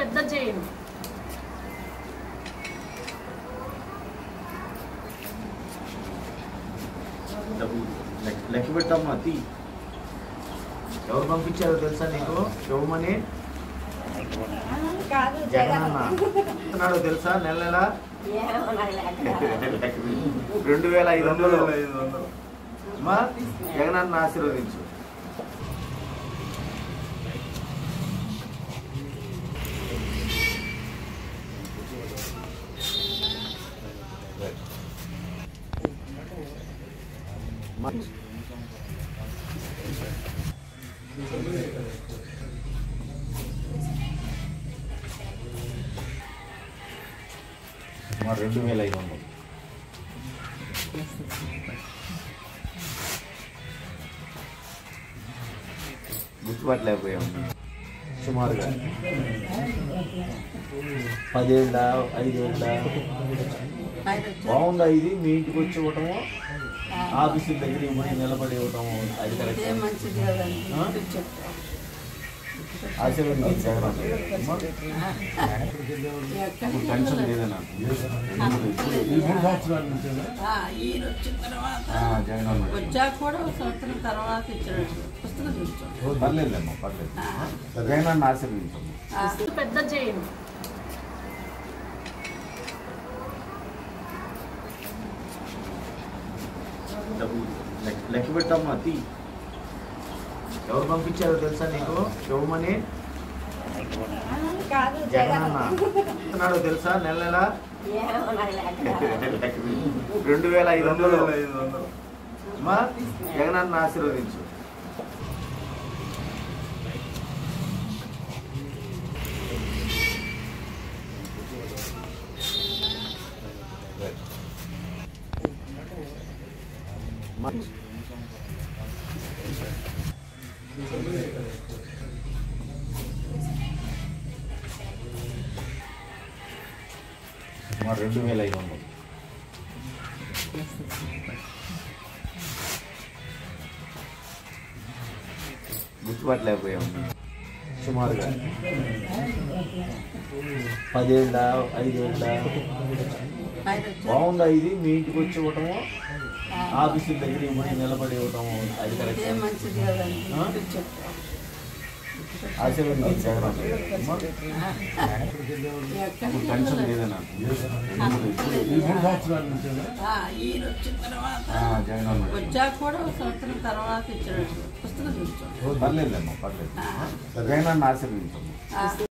పెద్ద చేయండి డబ్బులు లెక్క లెక్క పెట్టమ్మా తీ ఎవరు పంపించారో తెలుసా నీకు ఇవ్వమని కాదు జగనన్న ఇస్తున్నాడో తెలుసా నెల నెల రెండు వేల ఐదు వందలు అమ్మా జగనన్న ఆశీర్వదించు అమ్మా. మా రెండు వేల ఐదు వందలు గుర్తుపట్టలేకపోయాం సుమారుగా పదేళ్ళ ఐదేళ్ళ బాగుందా ఇది మీ ఇంటికి వచ్చి ఇవ్వటము ఆఫీసుల దగ్గరికి పోయి నిలబడి ఇవ్వటము అది కరెక్ట్ మంచిది కదండి ఆ? చెప్తాం ఆశీర్వదించు జగన్ అమ్మ. ఇప్పుడు టెన్షన్ లేదా నాకు ఆ, ఈయన వచ్చిన తర్వాత ఆ, జగన్ అన్న. వచ్చాక కూడా ఒక సంవత్సరం తర్వాత ఇచ్చినట్టు పుస్తకం చూస్తాం పర్లేదులేమ్మా పర్లేదు జగన్ అన్న ఆశీర్వదించమ్మా ఆ, పెద్ద చేయండి డబ్బులు లెక్క లెక్క పెట్టమ్మా తీ ఎవరు పంపించారో తెలుసా నీకు ఇవ్వమని కాదు జగనన్న ఇస్తున్నాడో తెలుసా నెల నెల రెండు వేల ఐదు వందలు అమ్మా జగనన్న ఆశీర్వదించు అమ్మా. మా రెండు వేల ఐదు వందలు గుర్తుపట్టలేకపోయాం సుమారుగా పదేళ్ళ ఐదేళ్ళ ఆయన వచ్చాక బాగుందా ఇది మీ ఇంటికి వచ్చి ఇవ్వటము ఆఫీసుల దగ్గరికి పోయి నిలబడి ఇవ్వటము అది కరెక్ట్ మంచిది కదండి ఆ? చెప్తాం ఆశీర్వదించు జగన్ అమ్మ. ఇప్పుడు టెన్షన్ లేదా నాకు ఆ, ఈయన వచ్చిన తర్వాత ఆ, జగన్ అన్న. వచ్చాక కూడా ఒక సంవత్సరం తర్వాత ఇచ్చినట్టు పుస్తకం చూస్తాం పర్లేదులేమ్మా పర్లేదు జగన్ అన్న ఆశీర్వదించమ్మా ఆ,